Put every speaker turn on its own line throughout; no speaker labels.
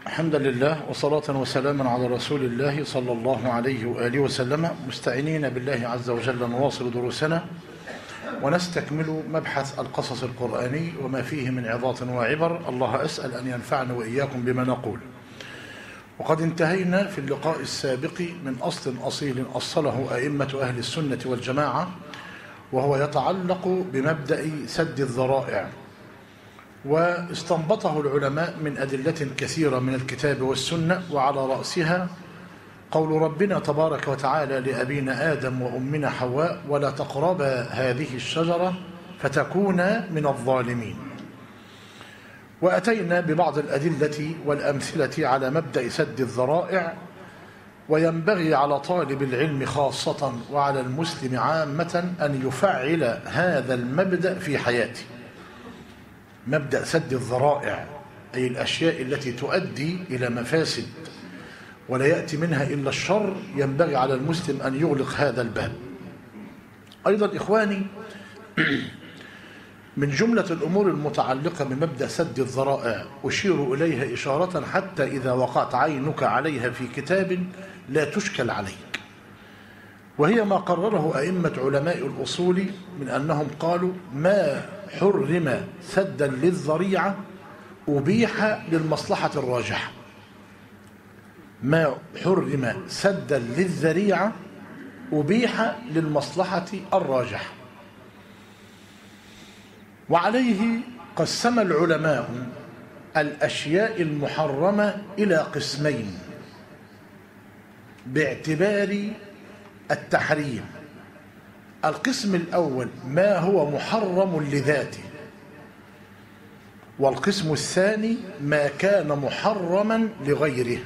حمدا لله وصلاة وسلاما على رسول الله صلى الله عليه وآله وسلم مستعينين بالله عز وجل نواصل دروسنا ونستكمل مبحث القصص القرآني وما فيه من عظات وعبر الله أسأل أن ينفعنا وإياكم بما نقول وقد انتهينا في اللقاء السابق من أصل أصيل أصله أئمة أهل السنة والجماعة وهو يتعلق بمبدأ سد الذرائع واستنبطه العلماء من أدلة كثيرة من الكتاب والسنة وعلى رأسها قول ربنا تبارك وتعالى لأبينا آدم وأمنا حواء ولا تقربا هذه الشجرة فتكونا من الظالمين وأتينا ببعض الأدلة والأمثلة على مبدأ سد الذرائع وينبغي على طالب العلم خاصة وعلى المسلم عامة أن يفعل هذا المبدأ في حياته مبدأ سد الذرائع أي الأشياء التي تؤدي إلى مفاسد ولا يأتي منها إلا الشر ينبغي على المسلم أن يغلق هذا الباب أيضا إخواني من جملة الأمور المتعلقة بمبدأ سد الذرائع أشير إليها إشارة حتى إذا وقعت عينك عليها في كتاب لا تشكل عليك وهي ما قرره أئمة علماء الأصول من أنهم قالوا ما حرم سدا للذريعة أبيح للمصلحة الراجحة ما حرم سدا للذريعة أبيح للمصلحة الراجحة وعليه قسم العلماء الأشياء المحرمة إلى قسمين باعتبار التحريم القسم الأول ما هو محرم لذاته والقسم الثاني ما كان محرما لغيره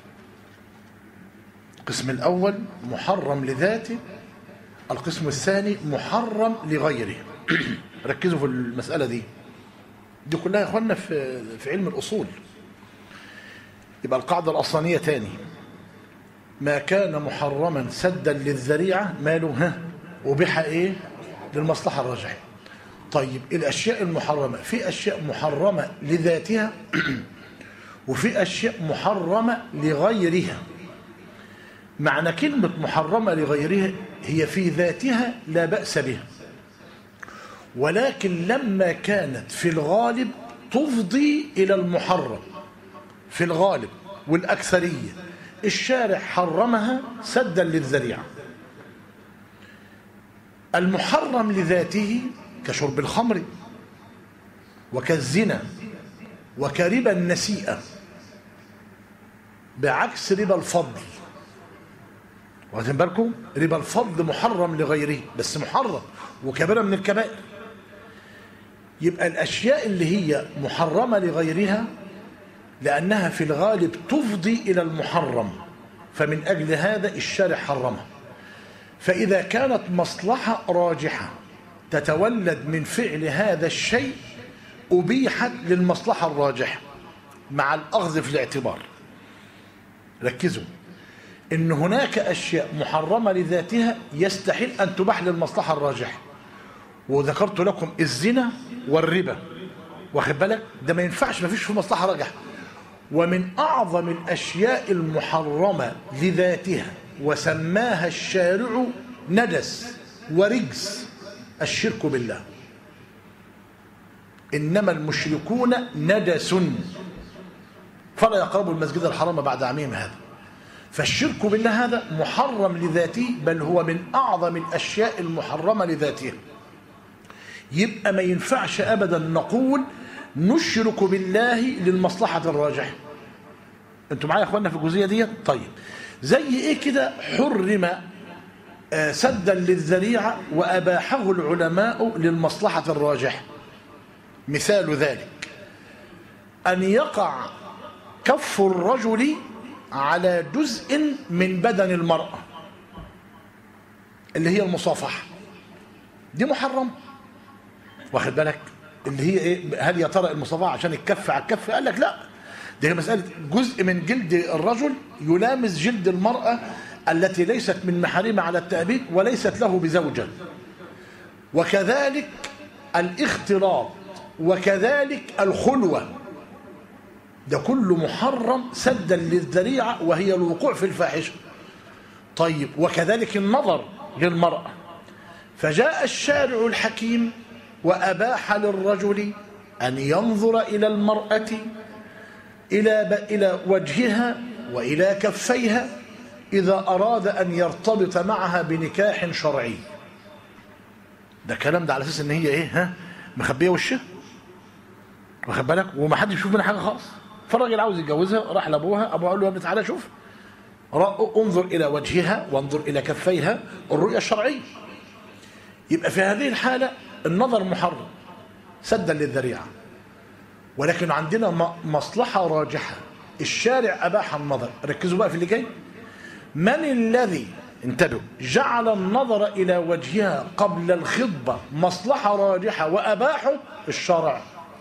القسم الأول محرم لذاته القسم الثاني محرم لغيره ركزوا في المسألة دي دي كلها يا اخوانا في في علم الأصول يبقى القاعدة الأصلانية تاني ما كان محرما سدا للذريعة ماله ها وبيح ايه للمصلحة الراجحة طيب الأشياء المحرمة في أشياء محرمة لذاتها وفي أشياء محرمة لغيرها معنى كلمة محرمة لغيرها هي في ذاتها لا بأس بها ولكن لما كانت في الغالب تفضي إلى المحرم في الغالب والأكثرية الشارع حرمها سدا للذريعة المحرم لذاته كشرب الخمر وكالزنا وكربا النسيئة بعكس ربا الفضل واخدين بالكم ربا الفضل محرم لغيره بس محرم وكبيرة من الكبائر يبقى الأشياء اللي هي محرمة لغيرها لأنها في الغالب تفضي إلى المحرم فمن أجل هذا الشارع حرمها فإذا كانت مصلحة راجحة تتولد من فعل هذا الشيء أبيحت للمصلحة الراجحة مع الأخذ في الاعتبار ركزوا إن هناك أشياء محرمة لذاتها يستحيل أن تباح للمصلحة الراجحة وذكرت لكم الزنا والربا واخد بالك ده ما ينفعش ما فيش في مصلحة راجحة ومن أعظم الأشياء المحرمة لذاتها وسماها الشارع ندس ورجس الشرك بالله إنما المشركون ندس فلا يقربوا المسجد الحرام بعد عامهم هذا فالشرك بالله هذا محرم لذاته بل هو من أعظم الأشياء المحرمة لذاتها يبقى ما ينفعش أبدا نقول نشرك بالله للمصلحة الراجحة انتوا معايا يا اخوانا في الجزئيه دي طيب زي ايه كده حرم آه سدا للذريعه واباحه العلماء للمصلحه الراجحه مثال ذلك ان يقع كف الرجل على جزء من بدن المراه اللي هي المصافحه دي محرم واخد بالك اللي هي ايه هل يا ترى المصافحه عشان الكف على الكف قال لك لا دي مسألة جزء من جلد الرجل يلامس جلد المرأة التي ليست من محارمه على التأبيد وليست له بزوجة وكذلك الاختلاط وكذلك الخلوة ده كله محرم سدا للذريعة وهي الوقوع في الفاحشة طيب وكذلك النظر للمرأة فجاء الشارع الحكيم وأباح للرجل أن ينظر إلى المرأة إلى إلى وجهها وإلى كفيها إذا أراد أن يرتبط معها بنكاح شرعي ده كلام ده على أساس إن هي إيه ها مخبية وشها واخد بالك وما حدش يشوف منها حاجة خالص فالراجل عاوز يتجوزها راح لأبوها أبوها قال له يا ابني تعالى شوف انظر إلى وجهها وانظر إلى كفيها الرؤية الشرعية يبقى في هذه الحالة النظر محرم سدا للذريعة ولكن عندنا مصلحة راجحة الشارع أباح النظر ركزوا بقى في اللي جاي من الذي انتبهوا جعل النظر إلى وجهها قبل الخطبة مصلحة راجحة وأباحه الشرع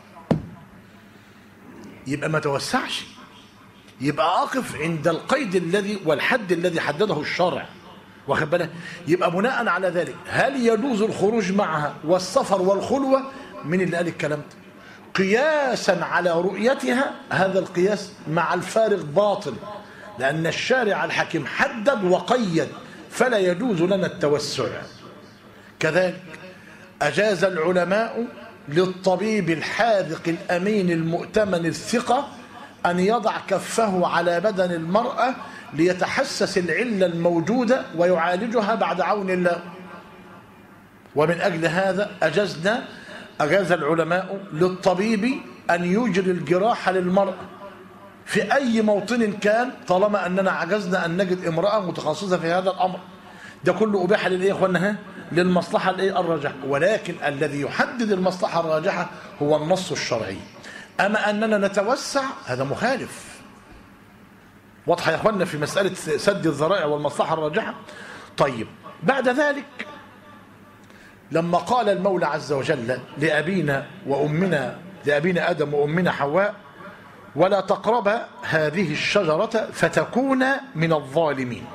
يبقى ما توسعش يبقى أقف عند القيد الذي والحد الذي حدده الشرع واخد بالك يبقى بناء على ذلك هل يجوز الخروج معها والسفر والخلوة من اللي قال الكلام ده قياسا على رؤيتها هذا القياس مع الفارق باطل لأن الشارع الحكيم حدد وقيد فلا يجوز لنا التوسع كذلك أجاز العلماء للطبيب الحاذق الأمين المؤتمن الثقة أن يضع كفه على بدن المرأة ليتحسس العلة الموجودة ويعالجها بعد عون الله ومن أجل هذا أجزنا أجاز العلماء للطبيب أن يجري الجراحة للمرأة في أي موطن كان طالما أننا عجزنا أن نجد امرأة متخصصة في هذا الأمر ده كله أباح للإيه يا أخوانا للمصلحة الإيه الراجحة ولكن الذي يحدد المصلحة الراجحة هو النص الشرعي أما أننا نتوسع هذا مخالف واضحة يا أخوانا في مسألة سد الذرائع والمصلحة الراجحة طيب بعد ذلك لما قال المولى عز وجل لأبينا وأمنا لأبينا آدم وأمنا حواء ولا تقرب هذه الشجرة فتكون من الظالمين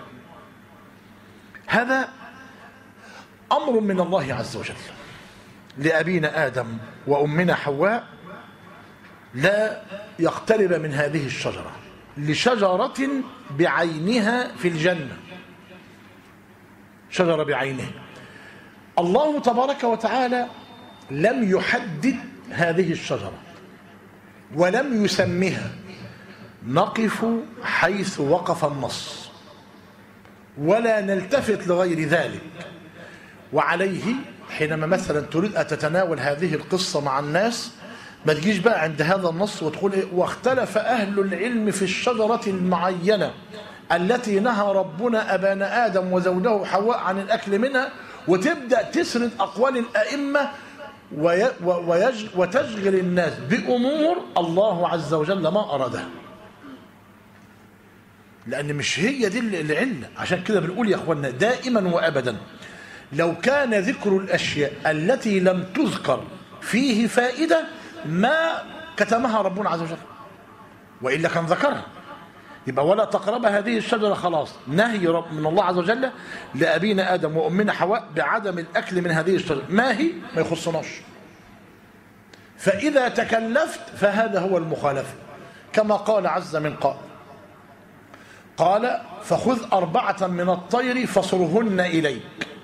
هذا أمر من الله عز وجل لأبينا آدم وأمنا حواء لا يقترب من هذه الشجرة لشجرة بعينها في الجنة شجرة بعينها الله تبارك وتعالى لم يحدد هذه الشجرة ولم يسمها نقف حيث وقف النص ولا نلتفت لغير ذلك وعليه حينما مثلا تريد أن تتناول هذه القصة مع الناس ما تجيش بقى عند هذا النص وتقول إيه واختلف أهل العلم في الشجرة المعينة التي نهى ربنا أبانا آدم وزوجه حواء عن الأكل منها وتبدأ تسرد أقوال الأئمة وتشغل الناس بأمور الله عز وجل ما أرادها لأن مش هي دي العلة عشان كده بنقول يا أخوانا دائما وأبدا لو كان ذكر الأشياء التي لم تذكر فيه فائدة ما كتمها ربنا عز وجل وإلا كان ذكرها يبقى ولا تقرب هذه الشجرة خلاص نهي رب من الله عز وجل لأبينا آدم وأمنا حواء بعدم الأكل من هذه الشجرة ما هي ما يخصناش فإذا تكلفت فهذا هو المخالفة كما قال عز من قائل قال فخذ أربعة من الطير فصرهن إليك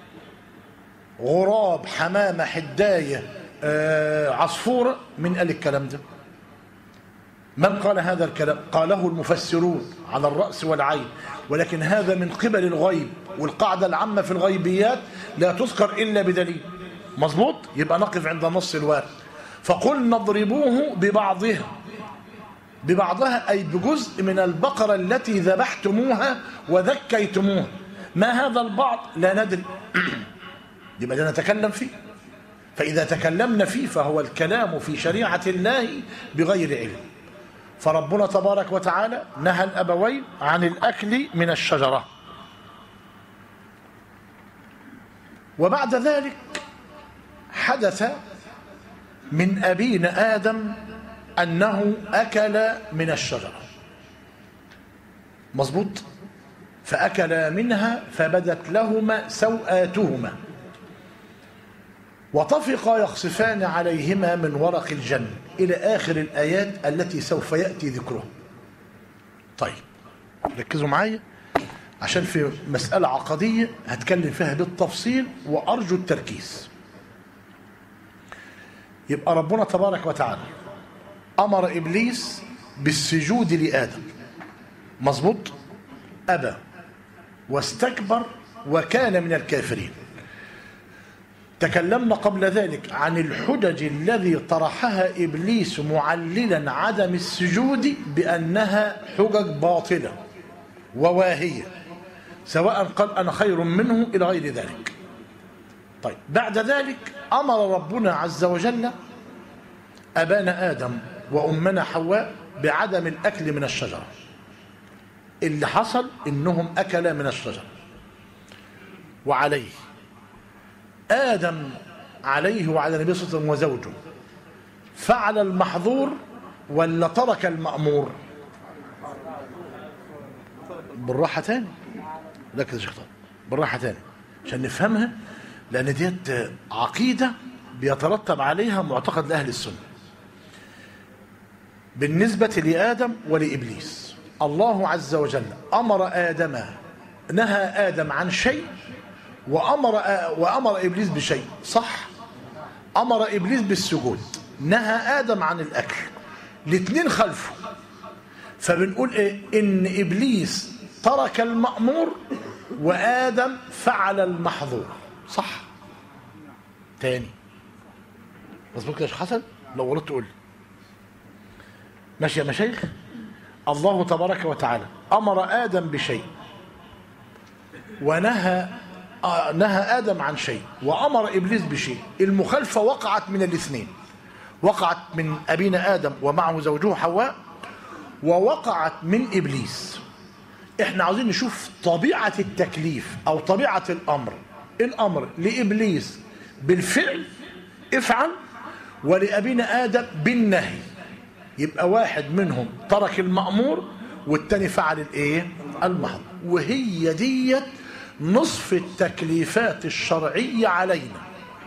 غراب حمامة حداية آه عصفورة من قال الكلام ده من قال هذا الكلام قاله المفسرون على الرأس والعين ولكن هذا من قبل الغيب والقاعدة العامة في الغيبيات لا تذكر إلا بدليل مظبوط يبقى نقف عند نص الوارد فقل نضربوه ببعضها ببعضها أي بجزء من البقرة التي ذبحتموها وذكيتموها ما هذا البعض لا ندري يبقى ده نتكلم فيه فإذا تكلمنا فيه فهو الكلام في شريعة الله بغير علم فربنا تبارك وتعالى نهى الأبوين عن الأكل من الشجرة وبعد ذلك حدث من أبينا آدم أنه أكل من الشجرة مظبوط فأكلا منها فبدت لهما سوآتهما وطفقا يخصفان عليهما من ورق الجنة إلى آخر الآيات التي سوف يأتي ذكرها طيب ركزوا معايا عشان في مسألة عقدية هتكلم فيها بالتفصيل وأرجو التركيز يبقى ربنا تبارك وتعالى أمر إبليس بالسجود لآدم مظبوط أبى واستكبر وكان من الكافرين تكلمنا قبل ذلك عن الحجج الذي طرحها إبليس معللا عدم السجود بأنها حجج باطلة وواهية سواء قال أنا خير منه إلى غير ذلك طيب بعد ذلك أمر ربنا عز وجل أبانا آدم وأمنا حواء بعدم الأكل من الشجرة اللي حصل إنهم أكلا من الشجرة وعليه آدم عليه وعلى النبي صلى الله عليه وسلم وزوجه فعل المحظور ولا ترك المأمور بالراحة تاني ركز يا شيخ طارق بالراحة تاني عشان نفهمها لأن ديت عقيدة بيترتب عليها معتقد لأهل السنة بالنسبة لآدم ولإبليس الله عز وجل أمر آدم نهى آدم عن شيء وأمر, وأمر إبليس بشيء صح أمر إبليس بالسجود نهى آدم عن الأكل الاثنين خلفه فبنقول إيه إن إبليس ترك المأمور وآدم فعل المحظور صح تاني مظبوط كده يا شيخ حسن لو غلطت قول لي ماشي يا مشايخ الله تبارك وتعالى أمر آدم بشيء ونهى آه نهى آدم عن شيء وأمر إبليس بشيء المخالفة وقعت من الاثنين وقعت من أبينا آدم ومعه زوجه حواء ووقعت من إبليس احنا عاوزين نشوف طبيعة التكليف أو طبيعة الأمر الأمر لإبليس بالفعل افعل ولأبينا آدم بالنهي يبقى واحد منهم ترك المأمور والتاني فعل الايه المحظور وهي ديت نصف التكليفات الشرعية علينا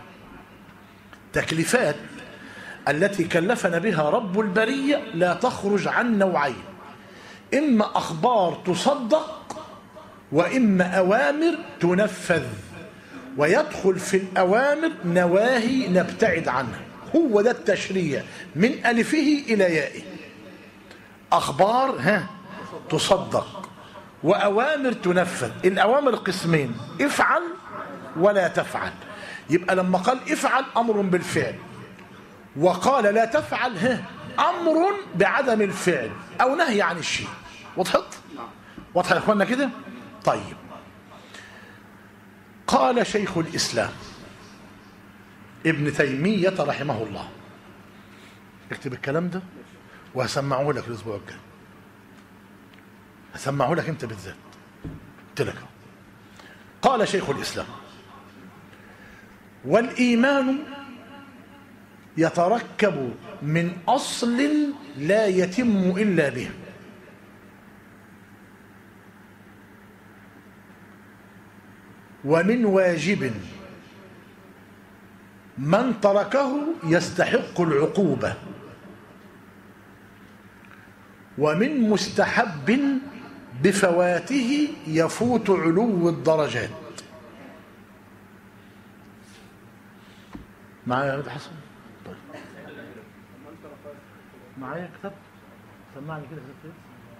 تكليفات التي كلفنا بها رب البرية لا تخرج عن نوعين إما أخبار تصدق وإما أوامر تنفذ ويدخل في الأوامر نواهي نبتعد عنها هو ده التشريع من ألفه إلى يائه أخبار ها تصدق وأوامر تنفذ الأوامر قسمين افعل ولا تفعل يبقى لما قال افعل أمر بالفعل وقال لا تفعل ها أمر بعدم الفعل أو نهي عن الشيء وضحت؟ واضح يا اخوانا كده؟ طيب قال شيخ الإسلام ابن تيمية رحمه الله اكتب الكلام ده وهسمعه لك الأسبوع الجاي هسمعه لك أنت بالذات قلت لك قال شيخ الإسلام والإيمان يتركب من أصل لا يتم إلا به ومن واجب من تركه يستحق العقوبة ومن مستحب بفواته يفوت علو الدرجات معايا يا حسن طيب معايا كتاب سمعني كده كتاب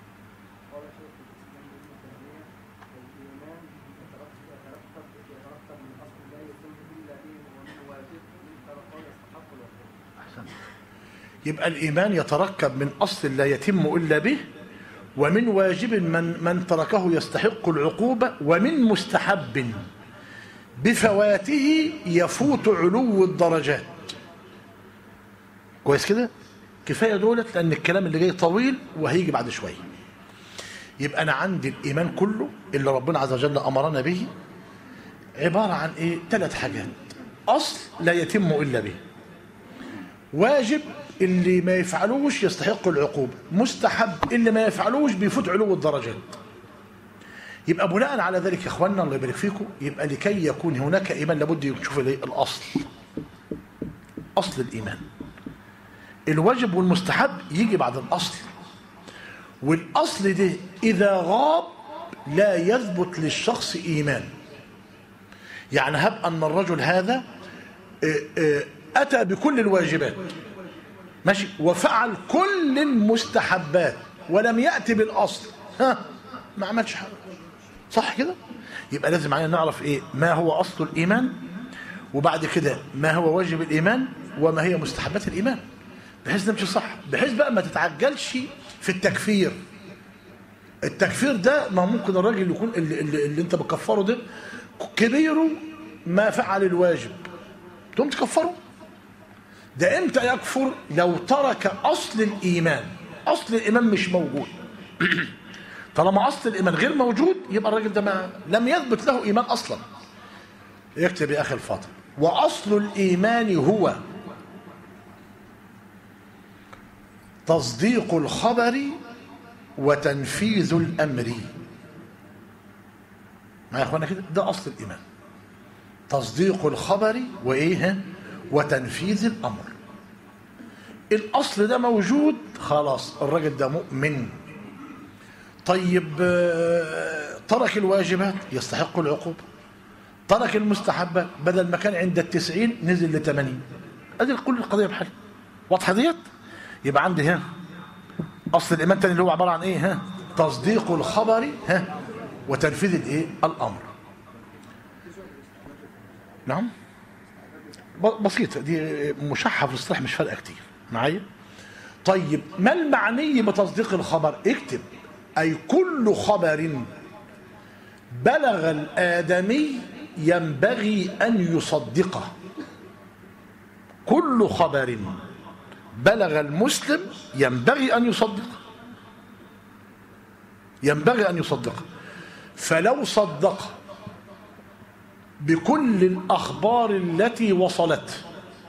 يبقى الإيمان يتركب من أصل لا يتم إلا به ومن واجب من, من تركه يستحق العقوبة ومن مستحب بفواته يفوت علو الدرجات كويس كده كفاية دولت لأن الكلام اللي جاي طويل وهيجي بعد شوية يبقى أنا عندي الإيمان كله اللي ربنا عز وجل أمرنا به عبارة عن إيه ثلاث حاجات أصل لا يتم إلا به واجب اللي ما يفعلوش يستحق العقوبة مستحب اللي ما يفعلوش بيفوت علو الدرجات يبقى بناء على ذلك يا اخواننا الله يبارك فيكم يبقى لكي يكون هناك ايمان لابد نشوف الاصل أصل الإيمان الواجب والمستحب يجي بعد الأصل والأصل ده إذا غاب لا يثبت للشخص إيمان يعني هب أن الرجل هذا آه، آه، أتى بكل الواجبات ماشي وفعل كل المستحبات ولم يأتي بالأصل ها ما عملش حاجة صح كده يبقى لازم علينا نعرف ايه ما هو أصل الإيمان وبعد كده ما هو واجب الإيمان وما هي مستحبات الإيمان بحيث نمشي صح بحيث بقى ما تتعجلش في التكفير التكفير ده ما ممكن الراجل يكون اللي, اللي, اللي انت بتكفره ده كبيره ما فعل الواجب تقوم تكفره ده امتى يكفر لو ترك اصل الايمان اصل الايمان مش موجود طالما اصل الايمان غير موجود يبقى الراجل ده ما لم يثبت له ايمان اصلا يكتب يا اخي الفاضل واصل الايمان هو تصديق الخبر وتنفيذ الامر معايا يا اخوانا كده ده اصل الايمان تصديق الخبر وايه وتنفيذ الامر الاصل ده موجود خلاص الراجل ده مؤمن طيب آه، ترك الواجبات يستحق العقوبه ترك المستحبات بدل ما كان عند التسعين نزل لثمانين ادي كل القضيه بحل واضحه ديت يبقى عندي ها اصل الايمان تاني اللي هو عباره عن ايه ها تصديق الخبر ها وتنفيذ الايه الامر نعم ب- بسيطه دي مشحه في الاصطلاح مش فارقه كتير معايا طيب ما المعني بتصديق الخبر اكتب اي كل خبر بلغ الادمي ينبغي ان يصدقه كل خبر بلغ المسلم ينبغي ان يصدقه ينبغي ان يصدقه فلو صدق بكل الاخبار التي وصلت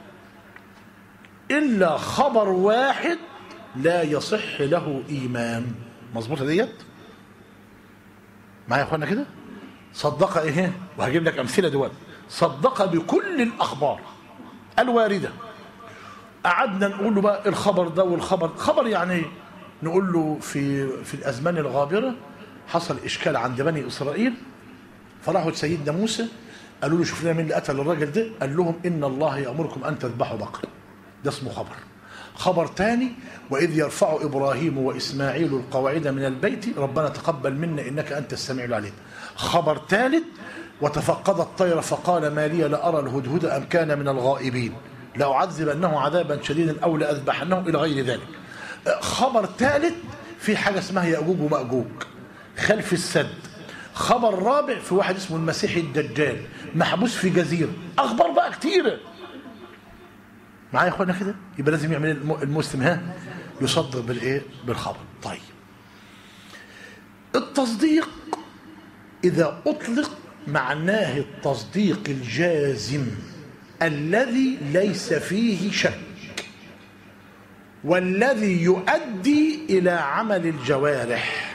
الا خبر واحد لا يصح له ايمان مظبوطه ديت معايا يا اخوانا كده صدق ايه وهجيب لك امثله دلوقتي صدق بكل الاخبار الوارده قعدنا نقول له بقى الخبر ده والخبر خبر يعني ايه نقول له في في الازمان الغابره حصل اشكال عند بني اسرائيل فراحوا لسيدنا موسى قالوا له شوف لنا مين اللي قتل الراجل ده قال لهم ان الله يامركم ان تذبحوا بقره ده اسمه خبر خبر تاني واذ يرفع ابراهيم واسماعيل القواعد من البيت ربنا تقبل منا انك انت السميع العليم خبر ثالث وتفقد الطير فقال ما لي لا ارى الهدهد ام كان من الغائبين لاعذبنه عذابا شديدا او لاذبحنه الى غير ذلك خبر ثالث في حاجه اسمها ياجوج وماجوج خلف السد خبر رابع في واحد اسمه المسيح الدجال محبوس في جزيره اخبار بقى كتيره معايا يا اخوانا كده يبقى لازم يعمل الم- المسلم ها يصدق بالايه بالخبر طيب التصديق اذا اطلق معناه التصديق الجازم الذي ليس فيه شك والذي يؤدي الى عمل الجوارح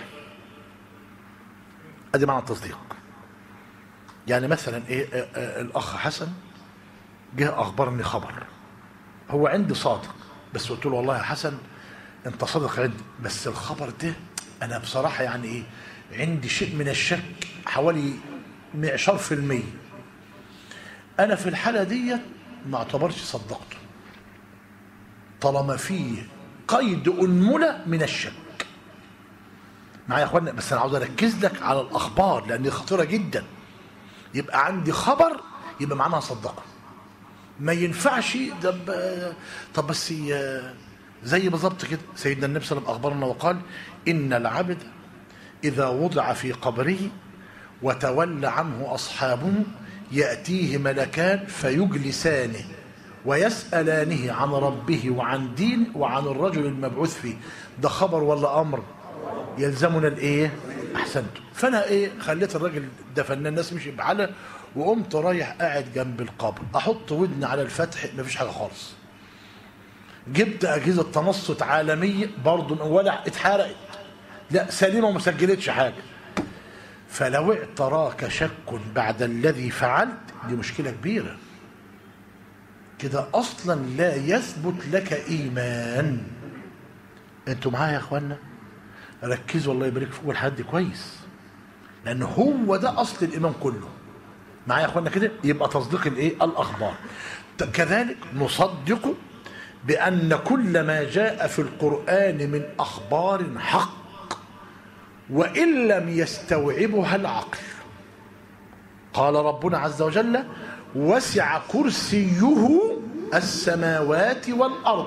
ادي معنى التصديق يعني مثلا ايه آه، آه، الاخ حسن جه اخبرني خبر هو عندي صادق بس قلت له والله يا حسن انت صادق عندي بس الخبر ده انا بصراحه يعني ايه عندي شيء من الشك حوالي معشر في المية انا في الحاله ديت ما اعتبرش صدقته طالما فيه قيد انمله من الشك معايا يا اخوانا بس انا عاوز اركز لك على الاخبار لان دي خطيره جدا يبقى عندي خبر يبقى معناها صدقه ما ينفعش ده ب- طب بس ي- زي بالظبط كده سيدنا النبي صلى الله عليه وسلم اخبرنا وقال ان العبد اذا وضع في قبره وتولى عنه اصحابه ياتيه ملكان فيجلسانه ويسالانه عن ربه وعن دين وعن الرجل المبعوث فيه ده خبر ولا امر يلزمنا الايه احسنتم فانا ايه خليت الراجل دفنا الناس مشي بعلى وقمت رايح قاعد جنب القبر احط ودني على الفتح مفيش حاجه خالص جبت اجهزه تنصت عالميه برضه ولا اتحرقت لا سليمه وما سجلتش حاجه فلو اعتراك شك بعد الذي فعلت دي مشكله كبيره كده اصلا لا يثبت لك ايمان انتوا معايا يا اخوانا ركزوا الله يبارك فيكم الحد كويس لان هو ده اصل الايمان كله معايا يا اخوانا كده يبقى تصديق الايه الاخبار ت- كذلك نصدق بان كل ما جاء في القران من اخبار حق وان لم يستوعبها العقل قال ربنا عز وجل وسع كرسيه السماوات والارض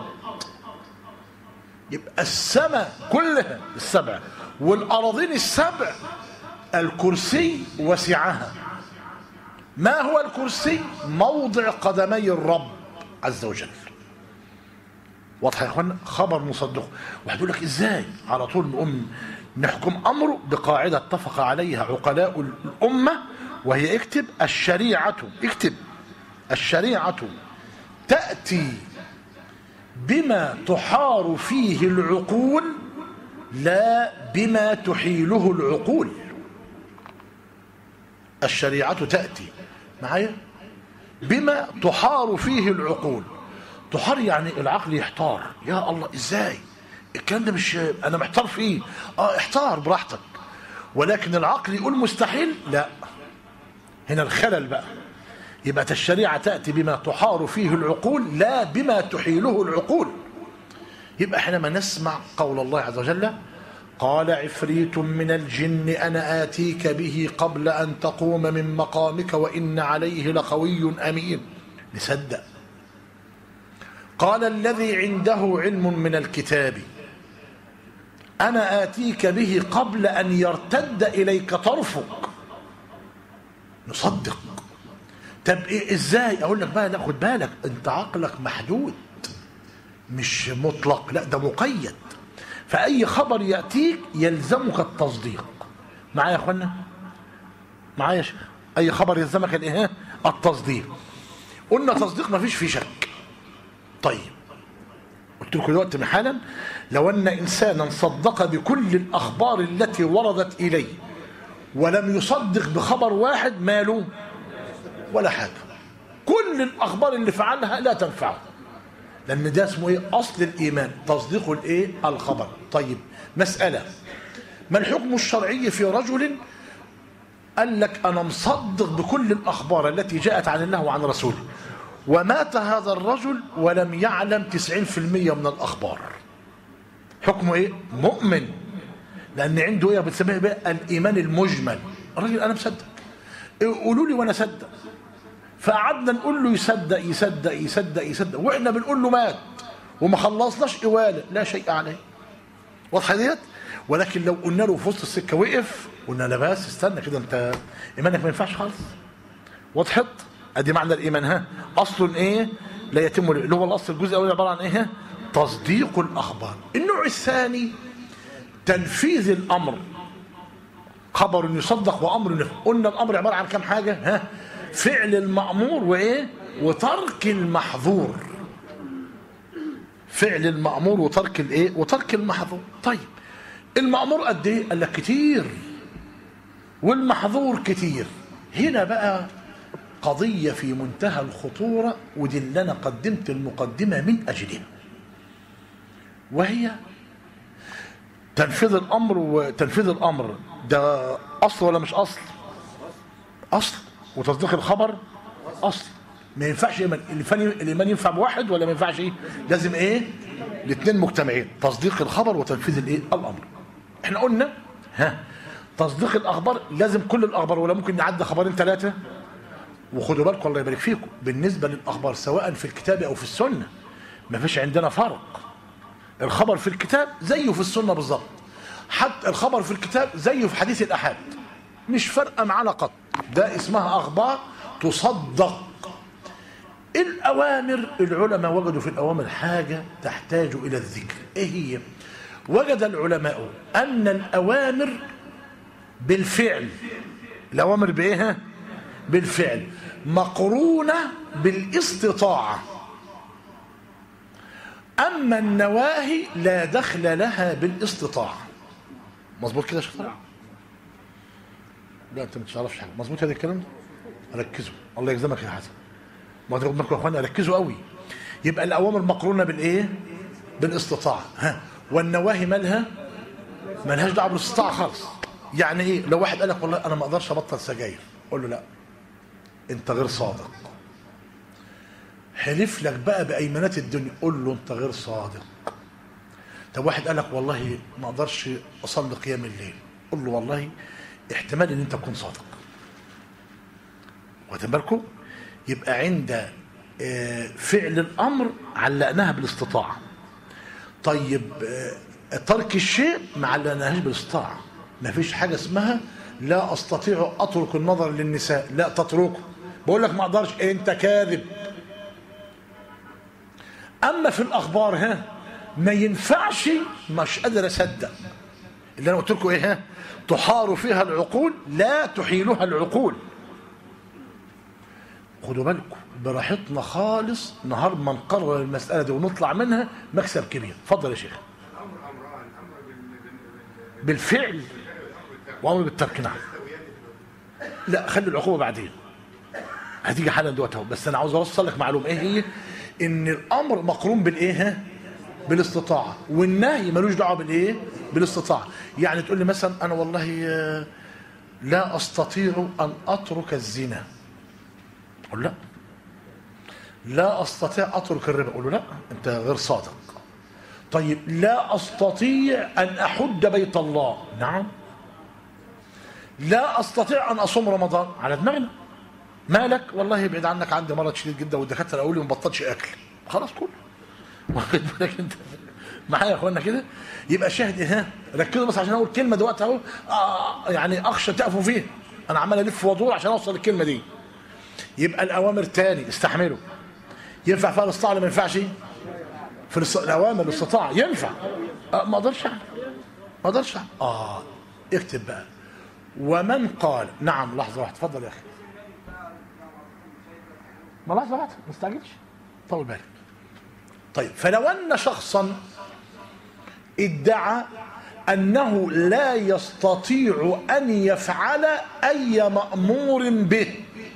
يبقى السماء كلها السبع والأراضين السبع الكرسي وسعها ما هو الكرسي موضع قدمي الرب عز وجل واضح يا اخوانا خبر مصدق واحد يقول لك ازاي على طول نقوم نحكم امره بقاعده اتفق عليها عقلاء الامه وهي اكتب الشريعه اكتب الشريعه تاتي بما تحار فيه العقول لا بما تحيله العقول الشريعة تأتي معايا بما تحار فيه العقول تحار يعني العقل يحتار يا الله ازاي الكلام ده مش انا محتار فيه اه احتار براحتك ولكن العقل يقول مستحيل لا هنا الخلل بقى يبقى الشريعة تأتي بما تحار فيه العقول لا بما تحيله العقول يبقى حينما نسمع قول الله عز وجل قال عفريت من الجن أنا آتيك به قبل أن تقوم من مقامك وإن عليه لقوي أمين نصدق قال الذي عنده علم من الكتاب أنا آتيك به قبل أن يرتد إليك طرفك نصدق طب إيه ازاي اقول لك بقى لا خد بالك انت عقلك محدود مش مطلق لا ده مقيد فاي خبر ياتيك يلزمك التصديق معايا يا اخوانا معايا يا شيخ اي خبر يلزمك الايه التصديق قلنا تصديق ما فيش فيه شك طيب قلت لكم دلوقتي حالا لو ان انسانا صدق بكل الاخبار التي وردت اليه ولم يصدق بخبر واحد ماله ولا حاجة كل الأخبار اللي فعلها لا تنفعه لأن ده اسمه إيه أصل الإيمان تصديق الإيه الخبر طيب مسألة ما الحكم الشرعي في رجل قال لك أنا مصدق بكل الأخبار التي جاءت عن الله وعن رسوله ومات هذا الرجل ولم يعلم 90% من الأخبار حكمه إيه مؤمن لأن عنده إيه بتسميه بقى الإيمان المجمل الراجل أنا مصدق قولوا لي وأنا أصدق فقعدنا نقول له يصدق يصدق يصدق يصدق واحنا بنقول له مات وما خلصناش قواله لا شيء عليه واضحه ديت ولكن لو قلنا له في وسط السكه وقف قلنا لا بس استنى كده انت ايمانك ما ينفعش خالص وضحت ادي معنى الايمان ها اصل ايه لا يتم اللي هو الاصل الجزء الاول عباره عن ايه تصديق الاخبار النوع الثاني تنفيذ الامر خبر يصدق وامر ينفذ قلنا الامر عباره عن كم حاجه ها فعل المأمور وإيه وترك المحظور فعل المأمور وترك الإيه وترك المحظور طيب المأمور قد إيه قال لك كتير والمحظور كتير هنا بقى قضية في منتهى الخطورة ودي اللي أنا قدمت المقدمة من أجلها وهي تنفيذ الأمر وتنفيذ الأمر ده أصل ولا مش أصل أصل وتصديق الخبر اصل ما ينفعش الايمان ينفع بواحد ولا ما ينفعش ايه لازم ايه الاثنين مجتمعين تصديق الخبر وتنفيذ الايه الامر احنا قلنا ها تصديق الاخبار لازم كل الاخبار ولا ممكن نعدي خبرين ثلاثه وخدوا بالكم الله يبارك فيكم بالنسبه للاخبار سواء في الكتاب او في السنه ما فيش عندنا فرق الخبر في الكتاب زيه في السنه بالظبط حتى الخبر في الكتاب زيه في حديث الاحاد مش فارقه معانا قط ده اسمها اخبار تصدق الاوامر العلماء وجدوا في الاوامر حاجه تحتاج الى الذكر ايه هي وجد العلماء ان الاوامر بالفعل الاوامر بايه بالفعل مقرونه بالاستطاعه اما النواهي لا دخل لها بالاستطاعه مظبوط كده يا شيخ لا انت ما تعرفش حاجه مظبوط هذا الكلام ده ركزوا الله يجزمك يا حسن ما تاخد بالكم يا اخوانا ركزوا قوي يبقى الاوامر مقرونه بالايه بالاستطاعه ها والنواهي مالها مالهاش دعوه بالاستطاعه خالص يعني ايه لو واحد قال لك والله انا ما اقدرش ابطل سجاير قول له لا انت غير صادق حلف لك بقى بايمانات الدنيا قول له انت غير صادق طب واحد قال لك والله ما اقدرش اصلي قيام الليل قول له والله احتمال ان انت تكون صادق واخدين بالكم يبقى عند آه، فعل الامر علقناها بالاستطاعه طيب آه، ترك الشيء ما علقناهاش بالاستطاعه ما فيش حاجه اسمها لا استطيع اترك النظر للنساء لا تتركه بقول لك ما اقدرش انت كاذب اما في الاخبار ها ما ينفعش مش قادر اصدق اللي انا قلت لكم ايه ها تحار فيها العقول لا تحيلها العقول خدوا بالكم براحتنا خالص نهار ما نقرر المساله دي ونطلع منها مكسب كبير اتفضل يا شيخ بالفعل وامر بالترك نعم لا خلي العقوبه بعدين هتيجي حالا دلوقتي اهو بس انا عاوز اوصل لك معلومه ايه هي ان الامر مقرون بالايه ها بالاستطاعه والنهي ملوش دعوه بالايه بالاستطاعه يعني تقول لي مثلا انا والله آه، لا استطيع ان اترك الزنا اقول لا لا استطيع اترك الربا اقول له لا انت غير صادق طيب لا استطيع ان احج بيت الله نعم لا استطيع ان اصوم رمضان على دماغنا مالك والله يبعد عنك عندي مرض شديد جدا والدكاتره قالوا لي ما بطلش اكل خلاص كل واخد بالك انت معايا يا اخوانا كده يبقى شاهد ايه ها ركزوا بس عشان اقول كلمه دلوقتي اهو آه يعني اخشى تقفوا فيها انا عمال الف وادور عشان اوصل للكلمه دي يبقى الاوامر تاني استحملوا ينفع فيها الاستطاعه ولا ما ينفعش في الاست- الاوامر الاستطاعه ينفع آه ما اقدرش أعمل. ما اقدرش أعمل. اه اكتب بقى ومن قال نعم لحظه واحده اتفضل يا اخي ما لحظه واحده ما تستعجلش طول بالك طيب فلو ان شخصا ادعى انه لا يستطيع ان يفعل اي مامور به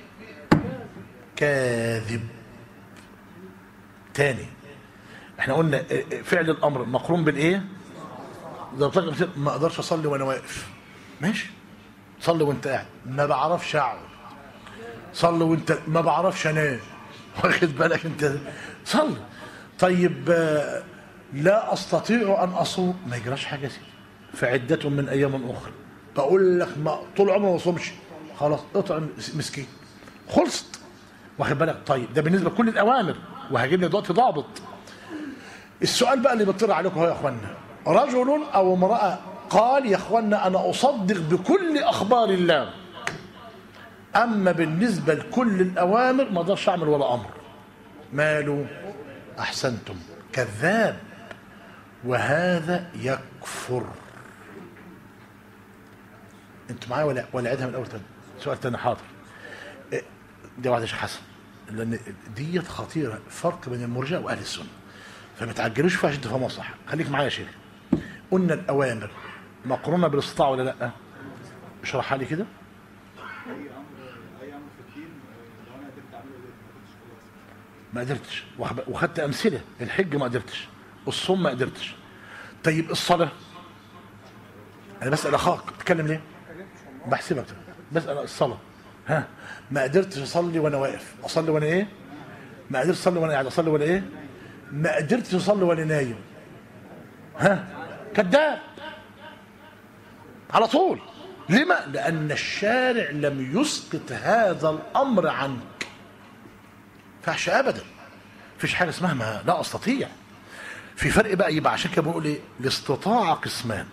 كاذب تاني احنا قلنا فعل الامر مقرون بالايه زي ما قلت لك ما اقدرش اصلي وانا واقف ماشي صلي وانت قاعد ما بعرفش اقعد صلي وانت ما بعرفش انام واخد بالك انت صلي طيب آه، لا استطيع ان اصوم ما يجراش حاجه سي فعدة من ايام اخرى بقول لك ما طول عمري ما بصومش خلاص اطعم مسكين خلصت واخد بالك طيب ده بالنسبه لكل الاوامر وهجيب لك دلوقتي ضابط السؤال بقى اللي بيطرح عليكم هو يا اخوانا رجل او امراه قال يا اخوانا انا اصدق بكل اخبار الله اما بالنسبه لكل الاوامر ما اقدرش اعمل ولا امر ماله احسنتم كذاب وهذا يكفر انتوا معايا ولا ولا عيدها من الاول تاني سؤال تاني حاضر إيه، دي واحده يا شيخ حسن لان ديت خطيره فرق بين المرجئه واهل السنه فما تعجلوش فيها عشان تفهموها صح خليك معايا يا شيخ قلنا الاوامر مقرونه بالاستطاعه ولا لا اشرحها لي كده
اي امر اي امر في الدين آه، لو انا قدرت اعمله قدرت
ما
ما قدرتش خلاص
قدرتش وخ- وخدت امثله الحج ما قدرتش الصوم ما قدرتش طيب الصلاه انا بسال اخاك بتتكلم ليه بحسبك بسال الصلاه ها ما قدرتش اصلي وانا واقف اصلي وانا ايه ما قدرتش اصلي وانا قاعد اصلي وانا ايه ما قدرتش اصلي وانا نايم ها كذاب على طول لما لان الشارع لم يسقط هذا الامر عنك ينفعش ابدا مفيش حاجه اسمها ما لا استطيع في فرق بقى يبقى عشان كده بقول ايه الاستطاعه قسمان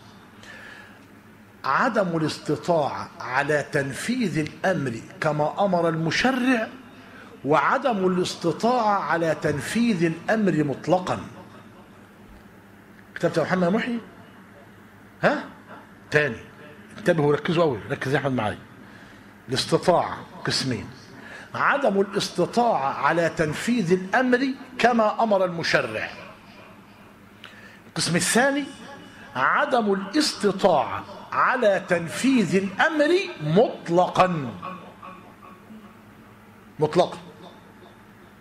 عدم الاستطاعه على تنفيذ الامر كما امر المشرع وعدم الاستطاعه على تنفيذ الامر مطلقا كتبت يا محمد محي ها تاني انتبهوا ركزوا قوي ركز يا احمد معايا الاستطاعه قسمين عدم الاستطاعة على تنفيذ الأمر كما أمر المشرع القسم الثاني عدم الاستطاعة على تنفيذ الأمر مطلقا مطلقا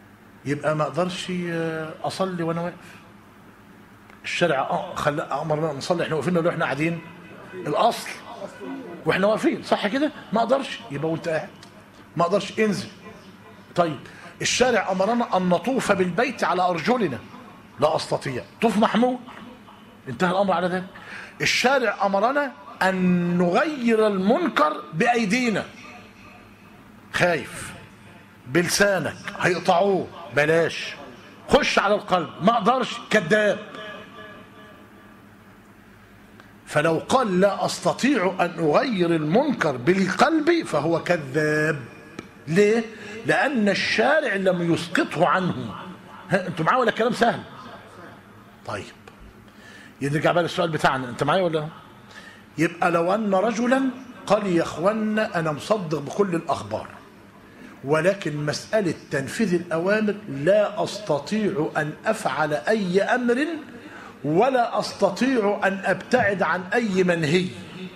يبقى ما اقدرش آه، اصلي وانا واقف الشارع آه، خلى امرنا نصلي احنا واقفين ولا احنا قاعدين الاصل واحنا واقفين صح كده ما اقدرش يبقى وانت قاعد ما اقدرش انزل طيب الشارع امرنا ان نطوف بالبيت على ارجلنا لا استطيع طوف محمول انتهى الامر على ذلك الشارع امرنا ان نغير المنكر بايدينا خايف بلسانك هيقطعوه بلاش خش على القلب ما اقدرش كذاب فلو قال لا استطيع ان اغير المنكر بالقلب فهو كذاب ليه لان الشارع لم يسقطه عنه ها انتوا معايا ولا الكلام سهل طيب يرجع بقى للسؤال بتاعنا انت معايا ولا يبقى لو ان رجلا قال يا اخوانا انا مصدق بكل الاخبار ولكن مسألة تنفيذ الأوامر لا أستطيع أن أفعل أي أمر ولا أستطيع أن أبتعد عن أي منهي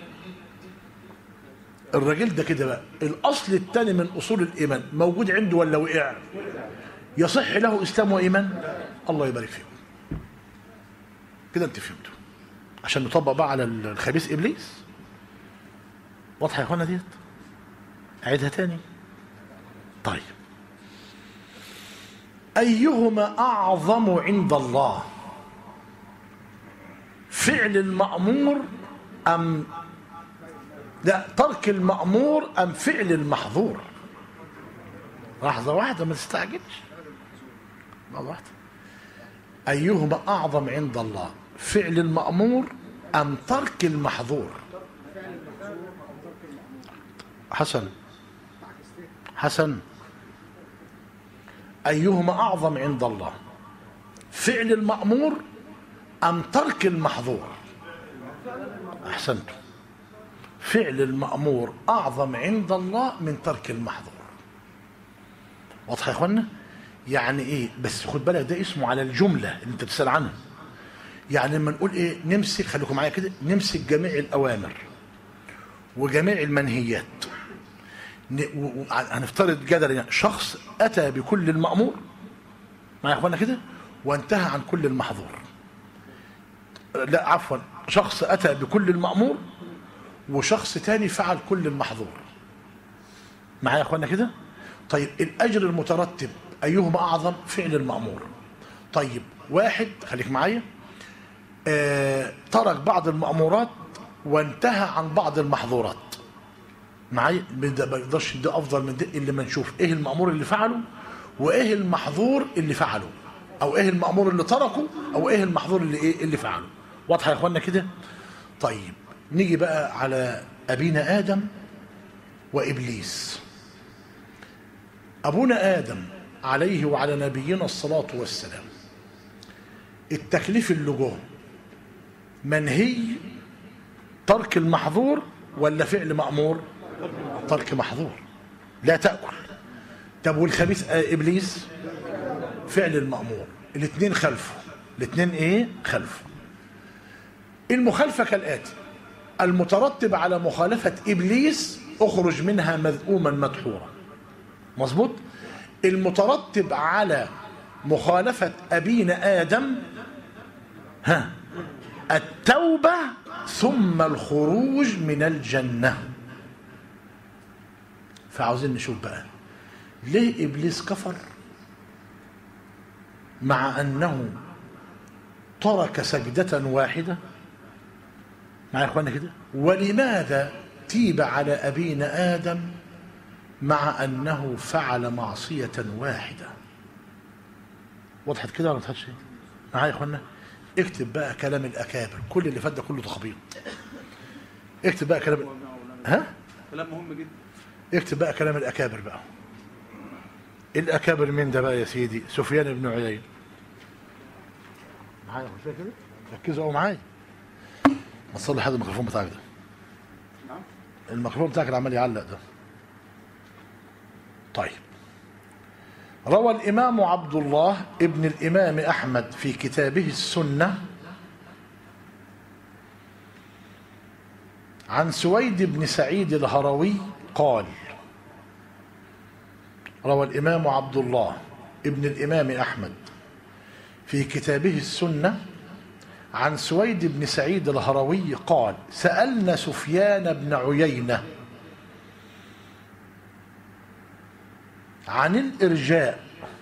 الراجل ده كده بقى الأصل الثاني من أصول الإيمان موجود عنده ولا وقع يصح له إسلام وإيمان الله يبارك فيكم كده أنت فهمتوا عشان نطبق بقى على الخبيث إبليس واضحة يا إخوانا ديت أعيدها تاني طيب أيهما أعظم عند الله فعل المأمور أم لا ترك المأمور أم فعل المحظور لحظة واحدة ما تستعجلش لحظة واحدة أيهما أعظم عند الله فعل المأمور أم ترك المحظور حسن حسن أيهما أعظم عند الله فعل المأمور أم ترك المحظور أحسنت فعل المأمور أعظم عند الله من ترك المحظور واضح يا إخوانا يعني إيه بس خد بالك ده اسمه على الجملة اللي أنت بتسأل عنها يعني لما نقول إيه نمسك خليكم معايا كده نمسك جميع الأوامر وجميع المنهيات ن- و- و- هنفترض جدلا يعني شخص اتى بكل المامور معايا يا اخوانا كده وانتهى عن كل المحظور لا عفوا شخص اتى بكل المامور وشخص تاني فعل كل المحظور معايا يا اخوانا كده طيب الاجر المترتب ايهما اعظم فعل المامور طيب واحد خليك معايا آه ترك بعض المامورات وانتهى عن بعض المحظورات معايا ده ما يقدرش ده افضل من ده اللي ما نشوف ايه المامور اللي فعله وايه المحظور اللي فعله او ايه المامور اللي تركه او ايه المحظور اللي ايه اللي فعله واضحه يا اخوانا كده طيب نيجي بقى على ابينا ادم وابليس ابونا ادم عليه وعلى نبينا الصلاه والسلام التكليف اللي جوه منهي ترك المحظور ولا فعل مأمور ترك محظور لا تأكل طب والخبيث آه إبليس فعل المأمور الاثنين خلفه الاثنين ايه خلفه المخالفة كالآتي المترتب على مخالفة إبليس أخرج منها مذءوما مدحورا مظبوط المترتب على مخالفة أبينا آدم ها التوبة ثم الخروج من الجنة فعاوزين نشوف بقى ليه إبليس كفر مع أنه ترك سجدة واحدة مع إخواننا كده ولماذا تيب على أبينا آدم مع أنه فعل معصية واحدة وضحت كده ولا وضحتش معايا يا إخواننا اكتب بقى كلام الأكابر كل اللي فات ده كله تخبيط اكتب بقى كلام ها
كلام مهم جدا
اكتب بقى كلام الأكابر بقى الأكابر مين ده بقى يا سيدي سفيان بن عيين معايا مش كده ركزوا قوي معايا ما تصلي حد الميكروفون بتاعك ده
نعم
الميكروفون بتاعك اللي عمال يعلق ده طيب روى الإمام عبد الله ابن الإمام أحمد في كتابه السنة عن سويد بن سعيد الهروي قال روى الإمام عبد الله ابن الإمام أحمد في كتابه السنة عن سويد بن سعيد الهروي قال سألنا سفيان بن عيينة عن الإرجاء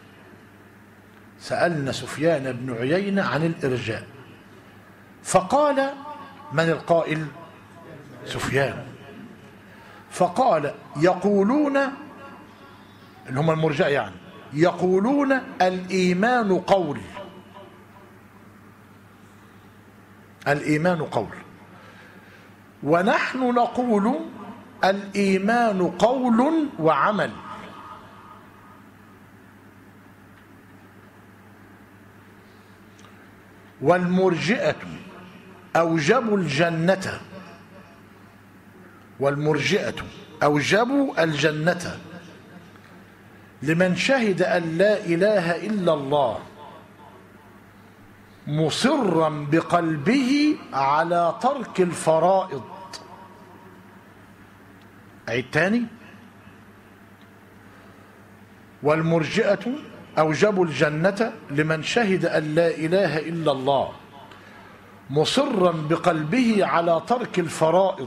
سألنا سفيان بن عيينة عن الإرجاء فقال من القائل سفيان فقال يقولون اللي هم المرجع يعني يقولون الإيمان قول الإيمان قول ونحن نقول الإيمان قول وعمل والمرجئة أوجبوا الجنة والمرجئة أوجبوا الجنة لمن شهد أن لا إله إلا الله مصرا بقلبه على ترك الفرائض عيد تاني والمرجئة أوجبوا الجنة لمن شهد أن لا إله إلا الله مصرا بقلبه على ترك الفرائض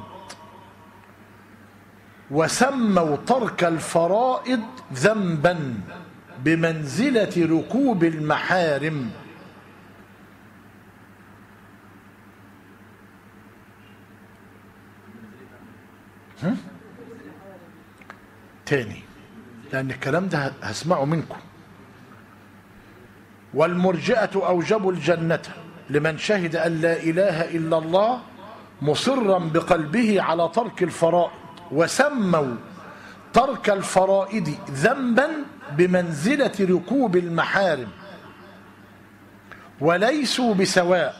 وسموا ترك الفرائض ذنبا بمنزلة ركوب المحارم هم؟ تاني لأن الكلام ده هسمعه منكم والمرجئة أوجبوا الجنة لمن شهد أن لا إله إلا الله مصرا بقلبه على ترك الفرائض وسموا ترك الفرائض ذنبا بمنزلة ركوب المحارم وليسوا بسواء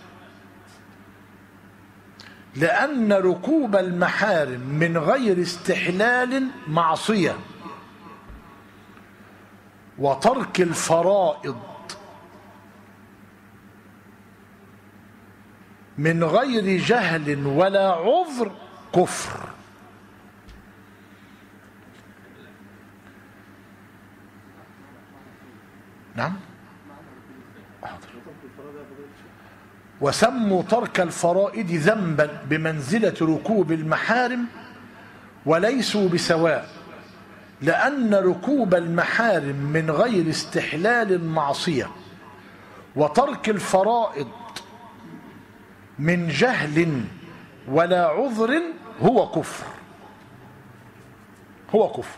لأن ركوب المحارم من غير استحلال معصية وترك الفرائض من غير جهل ولا عذر كفر نعم حاضر وسموا ترك الفرائض ذنبا بمنزلة ركوب المحارم وليسوا بسواء لأن ركوب المحارم من غير استحلال معصية وترك الفرائض من جهل ولا عذر هو كفر هو كفر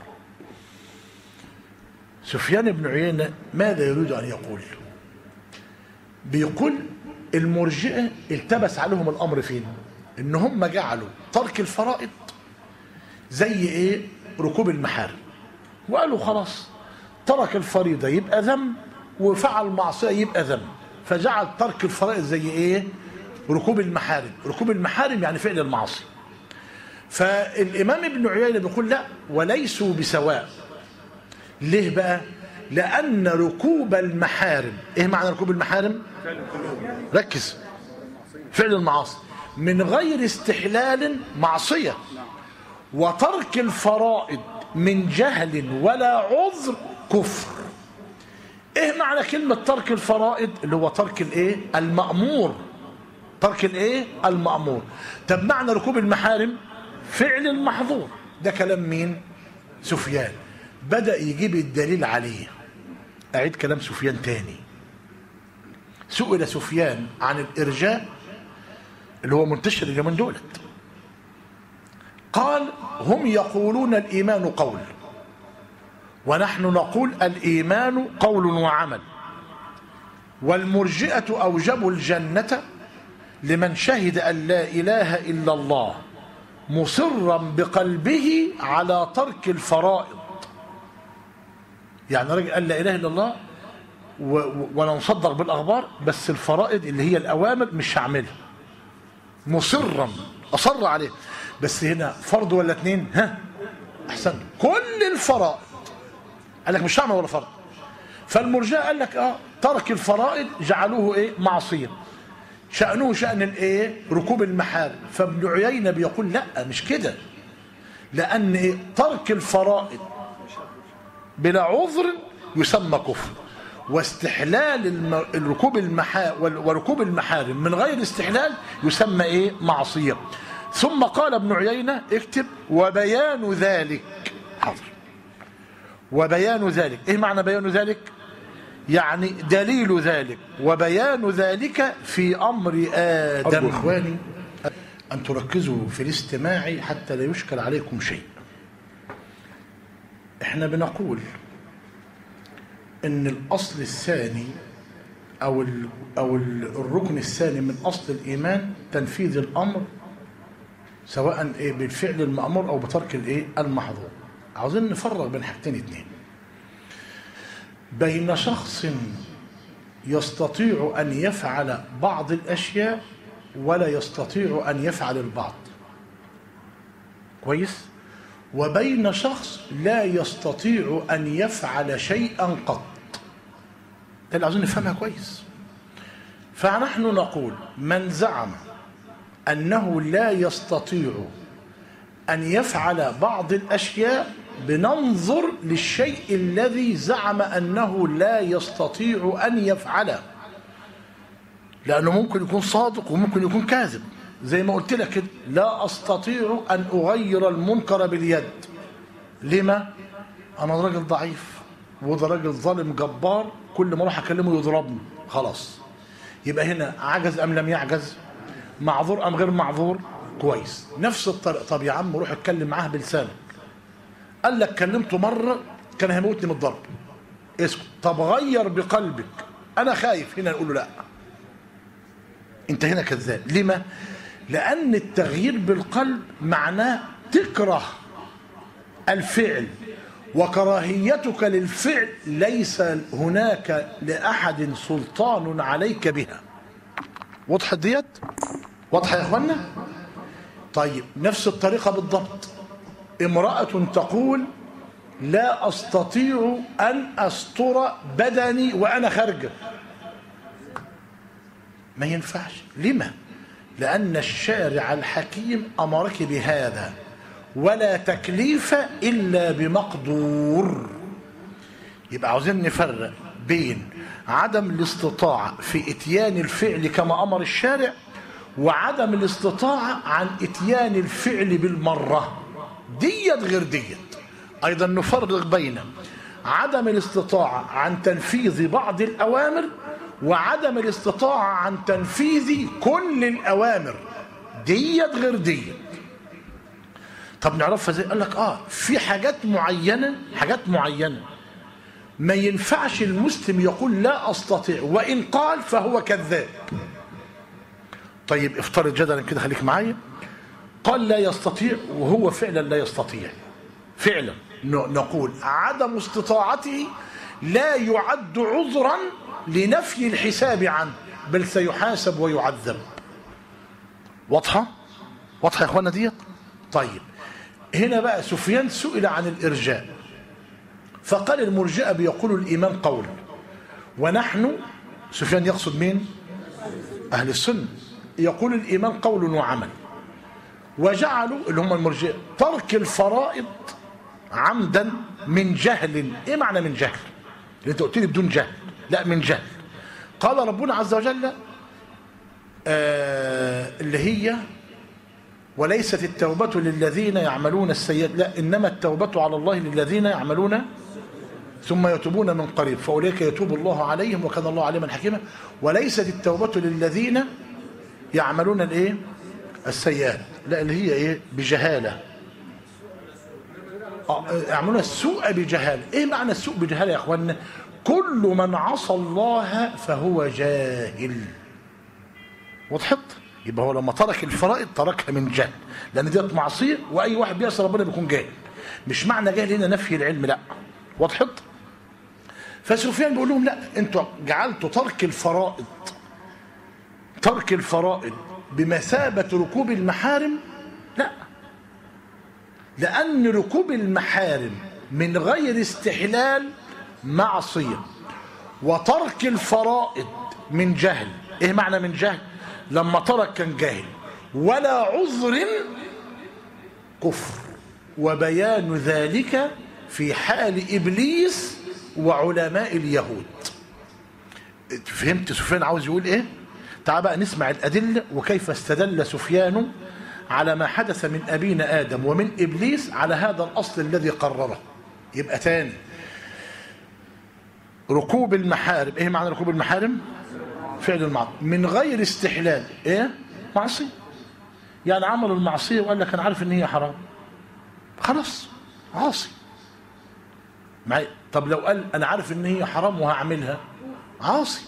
سفيان بن عيينة ماذا يريد أن يقول بيقول المرجئة التبس عليهم الأمر فين إن هم جعلوا ترك الفرائض زي إيه ركوب المحارم وقالوا خلاص ترك الفريضة يبقى ذنب وفعل معصية يبقى ذنب فجعل ترك الفرائض زي إيه ركوب المحارم ركوب المحارم يعني فعل المعاصي فالإمام ابن عيينة بيقول لا وليسوا بسواء ليه بقى لأن ركوب المحارم إيه معنى ركوب المحارم ركز فعل المعاصي من غير استحلال معصية وترك الفرائض من جهل ولا عذر كفر ايه معنى كلمة ترك الفرائض اللي هو ترك الايه المأمور ترك الايه المأمور طب معنى ركوب المحارم فعل المحظور ده كلام مين سفيان بدأ يجيب الدليل عليه أعيد كلام سفيان تاني سئل سفيان عن الإرجاء اللي هو منتشر اليومين دولت قال هم يقولون الإيمان قول ونحن نقول الإيمان قول وعمل والمرجئة أوجبوا الجنة لمن شهد أن لا إله إلا الله مصرا بقلبه على ترك الفرائض يعني راجل قال لا إله إلا الله و- و- وانا مصدق بالاخبار بس الفرائض اللي هي الاوامر مش هعملها مصرا اصر عليه بس هنا فرض ولا اتنين ها احسن كل الفرائض قال لك مش هعمل ولا فرض فالمرجئه قال لك اه ترك الفرائض جعلوه ايه معصيه شأنه شأن الايه ركوب المحارم فابن عيينة بيقول لا مش كده لأن إيه؟ ترك الفرائض بلا عذر يسمى كفر واستحلال الم... الركوب المحا... وال- وركوب المحارم من غير استحلال يسمى ايه معصيه ثم قال ابن عيينه اكتب وبيان ذلك حاضر وبيان ذلك ايه معنى بيان ذلك يعني دليل ذلك وبيان ذلك في امر ادم أرجو اخواني ان تركزوا في الاستماع حتى لا يشكل عليكم شيء احنا بنقول ان الاصل الثاني او ال او ال الركن الثاني من اصل الايمان تنفيذ الامر سواء ايه بالفعل المامور او بترك الايه المحظور عاوزين نفرق بين حاجتين اتنين بين شخص يستطيع ان يفعل بعض الاشياء ولا يستطيع ان يفعل البعض كويس وبين شخص لا يستطيع ان يفعل شيئا قط ده اللي عاوزين نفهمها كويس فنحن نقول من زعم انه لا يستطيع ان يفعل بعض الاشياء بننظر للشيء الذي زعم انه لا يستطيع ان يفعله لانه ممكن يكون صادق وممكن يكون كاذب زي ما قلت لك كده لا استطيع ان اغير المنكر باليد لما انا راجل ضعيف وده راجل ظالم جبار كل ما اروح اكلمه يضربني خلاص يبقى هنا عجز ام لم يعجز معذور ام غير معذور كويس نفس الطريقه طب يا عم روح اتكلم معاه بلسانك قال لك كلمته مره كان هيموتني من الضرب اسكت طب غير بقلبك انا خايف هنا نقول له لا انت هنا كذاب لما لان التغيير بالقلب معناه تكره الفعل وكراهيتك للفعل ليس هناك لاحد سلطان عليك بها وضحت ديت واضحه يا اخوانا طيب نفس الطريقه بالضبط امراه تقول لا استطيع ان استر بدني وانا خارجه ما ينفعش لما لان الشارع الحكيم امرك بهذا ولا تكليف الا بمقدور يبقى عاوزين نفرق بين عدم الاستطاعه في اتيان الفعل كما امر الشارع وعدم الاستطاعه عن اتيان الفعل بالمره ديت غير ديت ايضا نفرق بين عدم الاستطاعه عن تنفيذ بعض الاوامر وعدم الاستطاعه عن تنفيذ كل الاوامر ديت غير ديت طب نعرفها ازاي قال لك اه في حاجات معينه حاجات معينه ما ينفعش المسلم يقول لا استطيع وان قال فهو كذاب طيب افترض جدلا كده خليك معايا قال لا يستطيع وهو فعلا لا يستطيع فعلا ن- نقول عدم استطاعته لا يعد عذرا لنفي الحساب عنه بل سيحاسب ويعذب واضحه واضحه يا اخوانا ديت طيب هنا بقى سفيان سئل عن الارجاء فقال المرجئه بيقولوا الايمان قول ونحن سفيان يقصد مين اهل السنه يقول الايمان قول وعمل وجعلوا اللي هم المرجئه ترك الفرائض عمدا من جهل ايه معنى من جهل اللي انت قلت لي بدون جهل لا من جهل قال ربنا عز وجل آه اللي هي وليست التوبة للذين يعملون السيئات لا إنما التوبة على الله للذين يعملون ثم يتوبون من قريب فأولئك يتوب الله عليهم وكان الله عليما حكيما وليست التوبة للذين يعملون الايه السيئات لا اللي هي ايه بجهالة آه، يعملون السوء بجهالة ايه معنى السوء بجهالة يا اخوانا كل من عصى الله فهو جاهل وضحت يبقى هو لما ترك الفرائض تركها من جهل لان ديت معصيه واي واحد بيعصي ربنا بيكون جاهل مش معنى جاهل هنا نفي العلم لا وضحت فسفيان بيقول لهم لا انتوا جعلتوا ترك الفرائض ترك الفرائض بمثابه ركوب المحارم لا لان ركوب المحارم من غير استحلال معصيه وترك الفرائض من جهل ايه معنى من جهل لما ترك كان جاهل ولا عذر كفر وبيان ذلك في حال ابليس وعلماء اليهود فهمت سفيان عاوز يقول ايه تعال بقى نسمع الأدلة وكيف استدل سفيان على ما حدث من أبينا آدم ومن إبليس على هذا الأصل الذي قرره يبقى تاني ركوب المحارم ايه معنى ركوب المحارم فعل المعصية من غير استحلال ايه معصية يعني عمل المعصية وقال لك انا عارف ان هي حرام خلاص عاصي معي طب لو قال انا عارف ان هي حرام وهعملها عاصي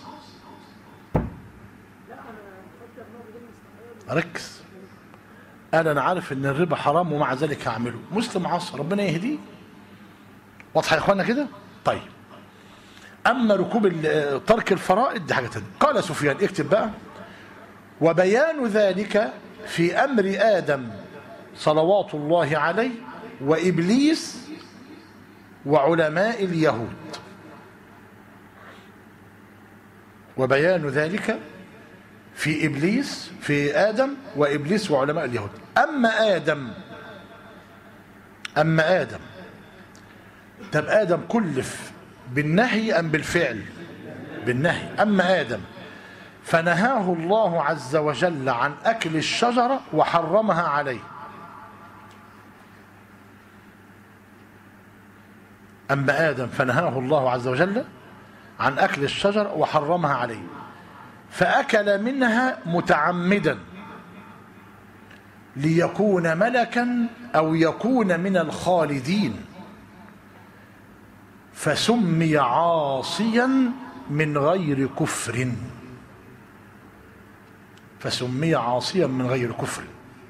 ركز قال انا عارف ان الربا حرام ومع ذلك هعمله مسلم عاصي ربنا يهديه واضحه يا اخوانا كده طيب اما ركوب ال- ترك الفرائض دي حاجه ثانيه قال سفيان اكتب بقى وبيان ذلك في امر ادم صلوات الله عليه وابليس وعلماء اليهود وبيان ذلك في ابليس في ادم وابليس وعلماء اليهود اما ادم اما ادم طب ادم كلف بالنهي ام بالفعل بالنهي اما ادم فنهاه الله عز وجل عن اكل الشجره وحرمها عليه اما ادم فنهاه الله عز وجل عن اكل الشجره وحرمها عليه فاكل منها متعمدا ليكون ملكا او يكون من الخالدين فسمي عاصيا من غير كفر فسمي عاصيا من غير كفر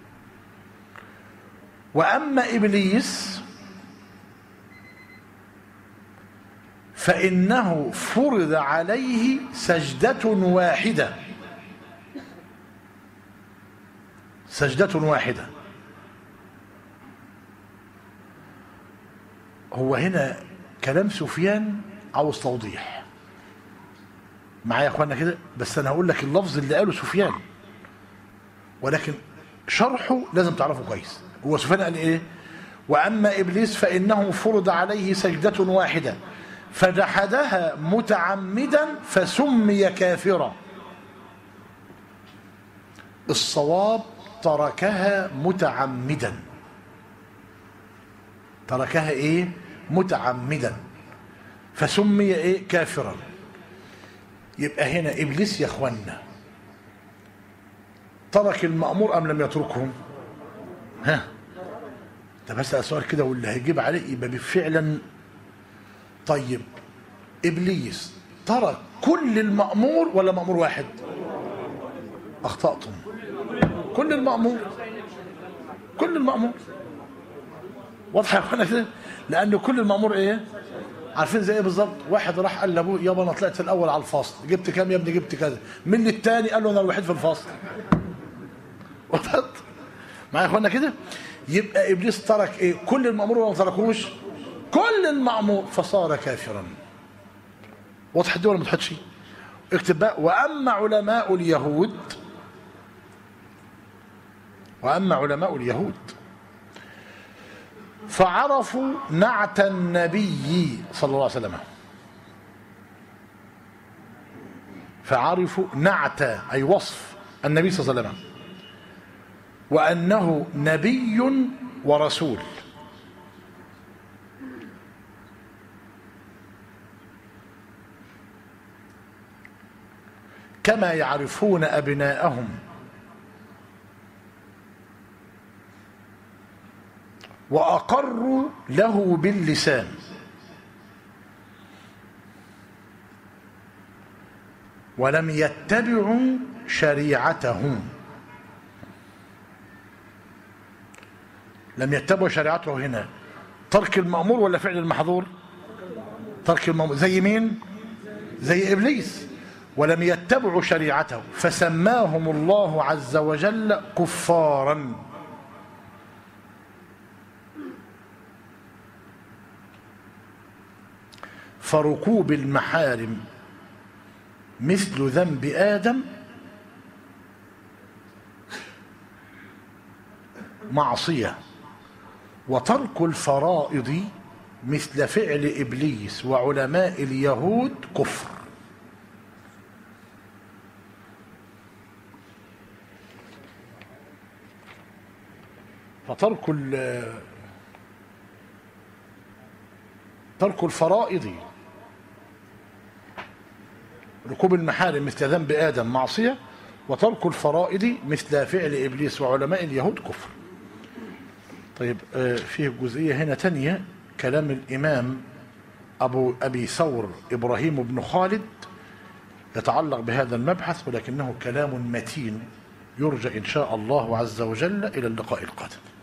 واما ابليس فانه فرض عليه سجده واحده سجده واحده هو هنا كلام سفيان عاوز توضيح معايا يا اخوانا كده بس انا هقول لك اللفظ اللي قاله سفيان ولكن شرحه لازم تعرفه كويس هو سفيان قال ايه واما ابليس فانه فرض عليه سجده واحده فجحدها متعمدا فسمي كافرا الصواب تركها متعمدا تركها ايه متعمدا فسمي ايه كافرا يبقى هنا ابليس يا اخوانا ترك المأمور ام لم يتركه ها ده بس سؤال كده واللي هيجيب عليه يبقى فعلا طيب ابليس ترك كل المأمور ولا مأمور واحد اخطأتم كل المأمور كل المأمور واضحه يا اخوانا كده لان كل المأمور ايه عارفين زي ايه بالظبط واحد راح قال لابوه يابا انا طلعت الاول على الفصل جبت كام يا ابني جبت كذا من الثاني قال له انا الوحيد في الفصل وضحت معايا يا اخوانا كده يبقى ابليس ترك ايه كل المأمور ولا ما تركوش كل المأمور فصار كافرا واضح دي ولا ما تحطش اكتب بقى واما علماء اليهود واما علماء اليهود فعرفوا نعت النبي صلى الله عليه وسلم فعرفوا نعت أي وصف النبي صلى الله عليه وسلم وأنه نبي ورسول كما يعرفون أبناءهم وأقروا له باللسان ولم يتبعوا شريعته لم يتبعوا شريعته هنا ترك المأمور ولا فعل المحظور ترك المأمور زي مين زي إبليس ولم يتبعوا شريعته فسماهم الله عز وجل كفارا فركوب المحارم مثل ذنب آدم معصية وترك الفرائض مثل فعل إبليس وعلماء اليهود كفر فترك ال- ترك الفرائض ركوب المحارم مثل ذنب آدم معصية وترك الفرائض مثل فعل إبليس وعلماء اليهود كفر طيب آه، فيه جزئية هنا تانية كلام الإمام أبو أبي ثور إبراهيم بن خالد يتعلق بهذا المبحث ولكنه كلام متين يرجى إن شاء الله عز وجل إلى اللقاء القادم